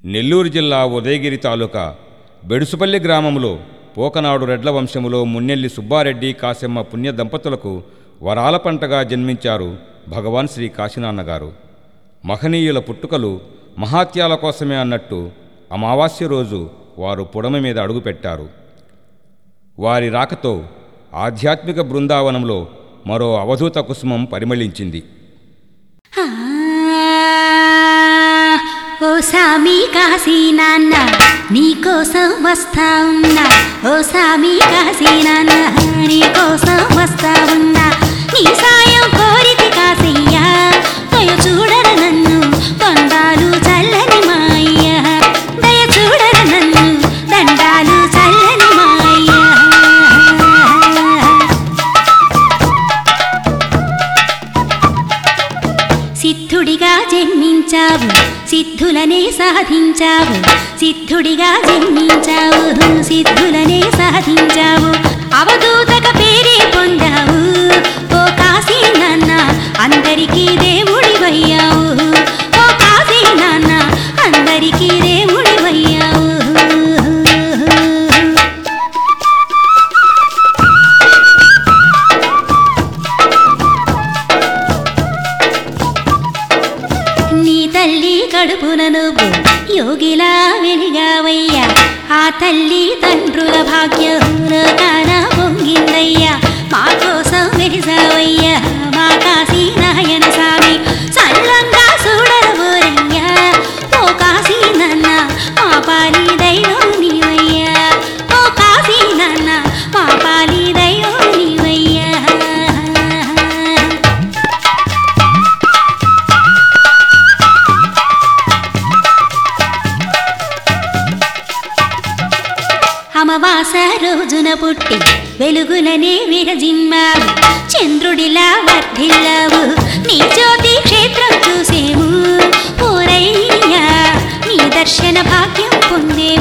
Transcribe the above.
నెల్లూరు జిల్లా ఉదయగిరి తాలూకా బెడుసుపల్లి గ్రామంలో పోకనాడు రెడ్ల వంశములో మున్నెల్లి సుబ్బారెడ్డి కాశమ్మ పుణ్య దంపతులకు వరాల పంటగా జన్మించారు భగవాన్ శ్రీ కాశీనాన్నగారు మహనీయుల పుట్టుకలు మహాత్యాల కోసమే అన్నట్టు అమావాస్య రోజు వారు పుడమ మీద అడుగుపెట్టారు వారి రాకతో ఆధ్యాత్మిక బృందావనంలో మరో అవధూత కుసుమం పరిమళించింది ఆ, ఓ సామి కాశీ నాన్న నీకోసం వస్తా ఉన్నా ఓ సామి కాశీ నాన్న నీకోసం వస్తా ఉన్నా నీ సాయం కోరితి కాశయ్యా దయ చూడర నన్ను దండాలు చల్లని మాయ్య దయ చూడర నన్ను దండాలు చల్లని మాయ్య సిద్ధుడిగా జన్మించావు సిద్ధులనే సాధించావు సిద్ధుడిగా జన్మించావు సిద్ధులనే సాధించావు అవధూతక పేరే పొందావు ఓ కాశీ నాన్న అందరికీ దేవుడివయ్యావు ఓ కాశీ నాన్న అందరికీ దేవుడివయ్యావు నీ తల్లి కడుపున నువ్వు యోగిలా వెలిగావయ్యా ఆ తల్లి తండ్రుల భాగ్యం కాన పొంగిందయ్యా మా కోసం వెలిసావయ్యా మా కాశీ నాయన స్వామి సల్లంగా చూడరబోరయ్యా ఓ కాశీ నాన్న మా పాలి దైవం నీవయ్యా ఓ కాశీ నాన్న మా పాలి దైవం నీవయ్యా అమవాస రోజున పుట్టి వెలుగులనే విరజిమ్మావు చంద్రుడిలా వర్ధిల్లావు నీ జ్యోతి క్షేత్రం చూసేము ఓరయ్యా నీ దర్శన భాగ్యం పొందేము